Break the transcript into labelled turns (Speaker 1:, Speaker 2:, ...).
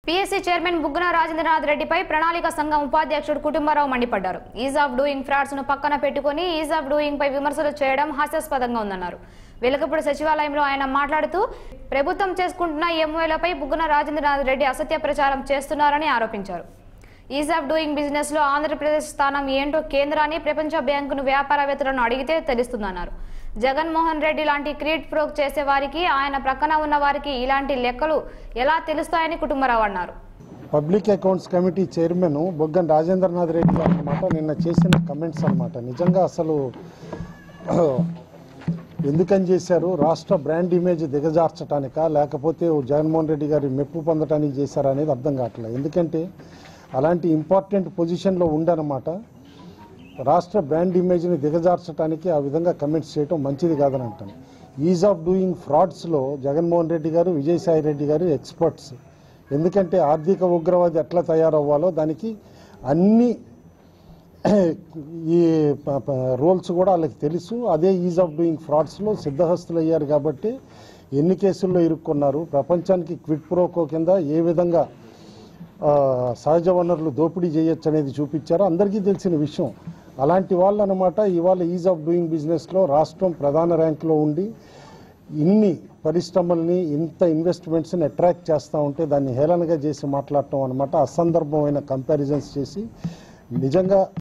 Speaker 1: PSC chairman బుగ్గన రాజేంద్రనాథ్ రెడ్డిపై ప్రణాళిక సంఘం ఉపాధ్యక్షుడు కుటుంబరావు మండిపడ్డారు ఈజ్ ఆఫ్ డూయింగ్ ఫ్రాడ్స్ ను పక్కన పెట్టుకుని ఈజ్ ఆఫ్ డూయింగ్ పై విమర్శలు చేయడం హాస్యాస్పదంగా ఉందన్నారు వెలకపూడి సచివాలయంలో ఆయన మాట్లాడుతూ ప్రభుత్వం చేసుకుంటున్న ఎంఓలపై బుగ్గన రాజేంద్రనాథ్ రెడ్డి అసత్య ప్రచారం చేస్తున్నారని ఆరోపించారు ఈజ్ ఆఫ్ డూయింగ్ బిజినెస్ లో ఆంధ్రప్రదేశ్ స్థానం ఏంటో కేంద్రాన్ని ప్రపంచ బ్యాంకును వ్యాపారవేత్తలను అడిగితే తెలుస్తుందన్నారు జగన్మోహన్ రెడ్డి లాంటి క్రీడ్ ప్రోగ్ చేసే వారికి ఆయన ప్రక్కన ఉన్న వారికి ఇలాంటి లెక్కలు ఎలా తెలుస్తాయని కుటుంబరావు అన్నారు
Speaker 2: public accounts committee chairman Buggana Rajendranath Reddy garu అనమాట నిన్న చేసిన కమెంట్స్ అన్నమాట నిజంగా అసలు ఎందుకని చేశారు రాష్ట్ర బ్రాండ్ ఇమేజ్ దిగజార్చడానికా లేకపోతే జగన్మోహన్ రెడ్డి గారి మెప్పు పొందడానికి చేశారా అనేది అర్థం కావట్లేదు ఎందుకంటే అలాంటి ఇంపార్టెంట్ పొజిషన్లో ఉండనమాట రాష్ట్ర బ్రాండ్ ఇమేజ్ని దిగజార్చడానికి ఆ విధంగా కమెంట్స్ చేయడం మంచిది కాదని అంటాను ఈజ్ ఆఫ్ డూయింగ్ ఫ్రాడ్స్లో జగన్మోహన్ రెడ్డి గారు విజయసాయి రెడ్డి గారు ఎక్స్పర్ట్స్ ఎందుకంటే ఆర్థిక ఉగ్రవాది ఎట్లా తయారవ్వాలో దానికి అన్ని ఈ రూల్స్ కూడా వాళ్ళకి తెలుసు అదే ఈజ్ ఆఫ్ డూయింగ్ ఫ్రాడ్స్లో సిద్ధహస్తులు అయ్యారు కాబట్టి ఎన్ని కేసుల్లో ఇరుక్కున్నారు ప్రపంచానికి క్విట్ ప్రోకో కింద ఏ విధంగా ఆ, సహజ వనరులు దోపిడీ చేయొచ్చు అనేది చూపించారు అందరికీ తెలిసిన విషయం అలాంటి వాళ్ళు అనమాట ఇవాళ ఈజ్ ఆఫ్ డూయింగ్ బిజినెస్లో రాష్ట్రం ప్రధాన ర్యాంకులో ఉండి ఇన్ని పరిశ్రమల్ని ఇంత ఇన్వెస్ట్మెంట్స్ని అట్రాక్ట్ చేస్తూ ఉంటే దాన్ని హేళనగా చేసి మాట్లాడటం అనమాట అసందర్భమైన కంపారిజన్స్ చేసి నిజంగా